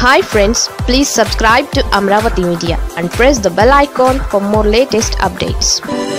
hi friends please subscribe to Amaravati media and press the bell icon for more latest updates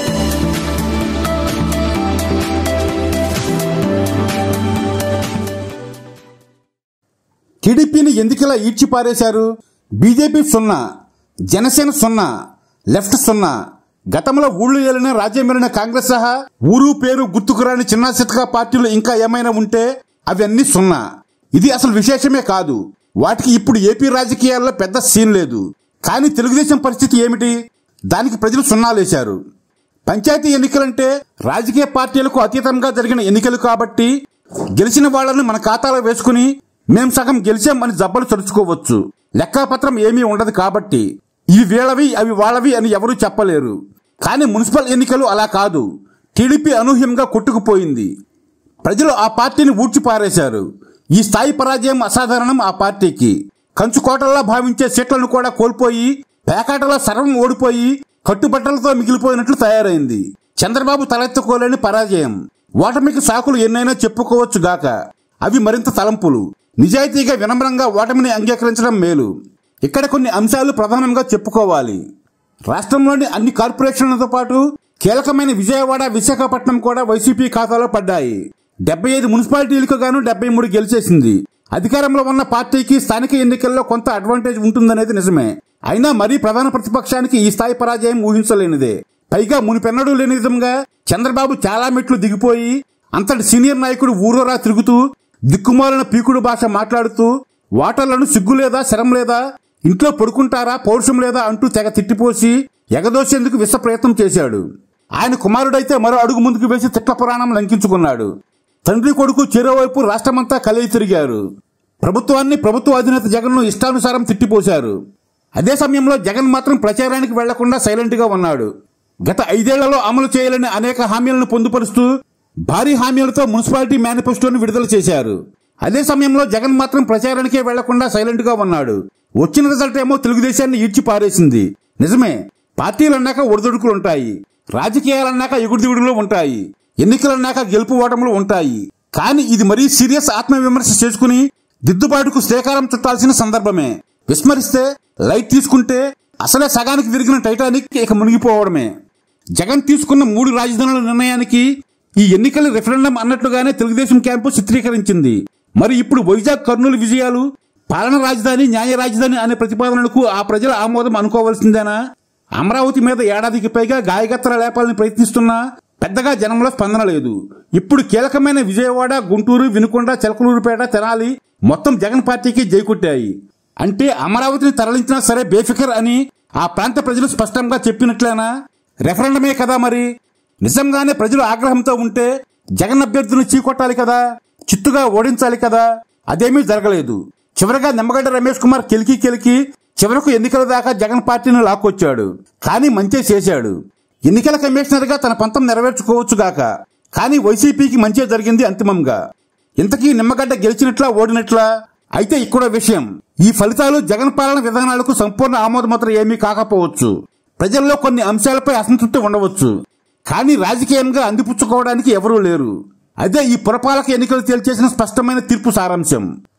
టీడీపీని ఎందుకిలా ఈడ్చి పారేశారు BJP సున్నా జనసేన సున్నా లెఫ్ట్ సున్నా గతంలో ఊళ్ళు ఏలిన రాజ్యం ఏలిన కాంగ్రెస్ సహా ఊరు పేరు గుర్తుకురాని చిన్న చితక పార్టీలు ఇంకా ఏమైనా ఉంటే అవన్నీ సున్నా ఇది అసలు విశేషమే కాదు వాటికి ఇప్పుడు ఏపీ రాజకీయాల్లో పెద్ద సీన్ లేదు కానీ తెలుగుదేశం పరిస్థితి ఏమిటి దానికి ప్రజలు సున్నాలేశారు పంచాయతీ ఎన్నికలంటే రాజకీయ పార్టీలకు అతీతంగా జరిగిన ఎన్నికలు కాబట్టి గెలిచిన వాళ్ళని మన ఖాతాలో వేసుకుని మేం సగం గెలిచాం అని జబ్బలు చరుచుకోవచ్చు లెక్కాపత్రం ఏమీ ఉండదు కాబట్టి ఇవి వీళ్ళవి అవి వాళ్ళవి అని ఎవరూ చెప్పలేరు కానీ మున్సిపల్ ఎన్నికలు అలా కాదు టీడీపీ అనూహ్యంగా కొట్టుకుపోయింది ప్రజలు ఆ పార్టీని ఊడ్చి పారేశారు ఈ స్థాయి పరాజయం అసాధారణం ఆ పార్టీకి కంచుకోటల్లా భావించే సీట్లను కూడా కోల్పోయి పేకాటలో సర్వం ఓడిపోయి కట్టుబట్టలతో మిగిలిపోయినట్లు తయారైంది చంద్రబాబు తలెత్తుకోలేని పరాజయం ఓటమికి సాకులు ఎన్నైనా చెప్పుకోవచ్చు గాక అవి మరింత తలంపులు నిజాయితీగా వినమ్రంగా ఓటమిని అంగీకరించడం మేలు ఇక్కడ కొన్ని అంశాలు ప్రధానంగా చెప్పుకోవాలి రాష్ట్రంలోని అన్ని కార్పొరేషన్లతో పాటు కీలకమైన విజయవాడ విశాఖపట్నం కూడా వైసీపీ ఖాతాలో పడ్డాయి డెబ్బై ఐదు మున్సిపాలిటీలకు గాను డెబ్బై మూడు గెలిచేసింది అధికారంలో ఉన్న పార్టీకి స్థానిక ఎన్నికల్లో కొంత అడ్వాంటేజ్ ఉంటుందనేది నిజమే అయినా మరీ ప్రధాన ప్రతిపక్షానికి ఈ స్థాయి పరాజయం ఊహించలేనిదే పైగా మునిపెన్నడూ లేని విధంగా చంద్రబాబు చాలా మెట్లు దిగిపోయి అంతటి సీనియర్ నాయకుడు ఊరూరా తిరుగుతూ దిక్కుమాలిన పీకుడు భాష మాట్లాడుతూ ఓటర్లను సిగ్గు లేదా శరం లేదా ఇంట్లో పడుకుంటారా పౌరుషం లేదా అంటూ తెగ తిట్టిపోసి ఎగదోసేందుకు విశ్వ ప్రయత్నం చేశాడు ఆయన కుమారుడైతే మరో అడుగు ముందుకు వేసి తిట్ల పురాణం లంకించుకున్నాడు తండ్రి కొడుకు చెరోవైపు రాష్ట్రమంతా కలిగి తిరిగారు ప్రభుత్వాన్ని ప్రభుత్వ అధినేత జగన్ను ఇష్టానుసారం తిట్టిపోశారు అదే సమయంలో జగన్ మాత్రం ప్రచారానికి వెళ్లకుండా సైలెంట్ గా ఉన్నాడు గత ఐదేళ్లలో అమలు చేయాలని అనేక హామీలను పొందుపరుస్తూ భారీ హామీలతో మున్సిపాలిటీ మేనిఫెస్టోను విడుదల చేశారు అదే సమయంలో జగన్ మాత్రం ప్రచారానికే వెళ్లకుండా సైలెంట్ గా ఉన్నాడు వచ్చిన రిజల్ట్ ఏమో తెలుగుదేశాన్ని ఈడ్చి పారేసింది నిజమే పార్టీలన్నాక ఒడిదొడుకులుంటాయి రాజకీయాలన్నాక ఎగుడుదిగుడులు ఉంటాయి ఎన్నికలన్నాక గెలుపు ఓటములు ఉంటాయి కానీ ఇది మరీ సీరియస్ ఆత్మవిమర్శ చేసుకుని దిద్దుబాటుకు శ్రీకారం చుట్టాల్సిన సందర్భమే విస్మరిస్తే లైట్ తీసుకుంటే అసలే సగానికి విరిగిన టైటానిక్ ఇక మునిగిపోవడమే జగన్ తీసుకున్న మూడు రాజధానుల నిర్ణయానికి ఈ ఎన్నికల రెఫరెండం అన్నట్లుగానే తెలుగుదేశం క్యాంపు చిత్రీకరించింది మరి ఇప్పుడు వైజాగ్ కర్నూలు విజయాలు పాలన రాజధాని న్యాయ రాజధాని అనే ప్రతిపాదనలకు ఆ ప్రజల ఆమోదం అనుకోవాల్సిందేనా అమరావతి మీద ఏడాదికి పైగా గాయగత్తర లేపాలని ప్రయత్నిస్తున్నా పెద్దగా జనంలో స్పందన లేదు ఇప్పుడు కీలకమైన విజయవాడ గుంటూరు వినుకొండ చిలకలూరుపేట తెనాలి మొత్తం జగన్ పార్టీకి జైకొట్టాయి అంటే అమరావతిని తరలించినా సరే బేఫికర్ అని ఆ ప్రాంత ప్రజలు స్పష్టంగా చెప్పినట్లేనా రెఫరెండమే కదా మరి నిజంగానే ప్రజలు ఆగ్రహంతో ఉంటే జగన్ అభ్యర్థులను చీకొట్టాలి కదా చిత్తుగా ఓడించాలి కదా అదేమీ జరగలేదు చివరగా నిమ్మగడ్డ రమేష్ కుమార్ కెలికి కెలికి చివరకు ఎన్నికల దాకా జగన్ పార్టీని లాక్కొచ్చాడు కానీ మంచే చేశాడు ఎన్నికల కమిషనర్ గా తన పంతం నెరవేర్చుకోవచ్చు గాక కానీ వైసీపీకి మంచే జరిగింది అంతిమంగా ఇంతకీ నిమ్మగడ్డ గెలిచినట్లా ఓడినట్లా అయితే ఇక్కడ విషయం ఈ ఫలితాలు జగన్ పాలన విధానాలకు సంపూర్ణ ఆమోదముద్ర ఏమీ కాకపోవచ్చు ప్రజల్లో కొన్ని అంశాలపై అసంతృప్తి ఉండవచ్చు కానీ రాజకీయంగా అందిపుచ్చుకోవడానికి ఎవరూ లేరు అదే ఈ పురపాలక ఎన్నికలు తేల్చేసిన స్పష్టమైన తీర్పు సారాంశం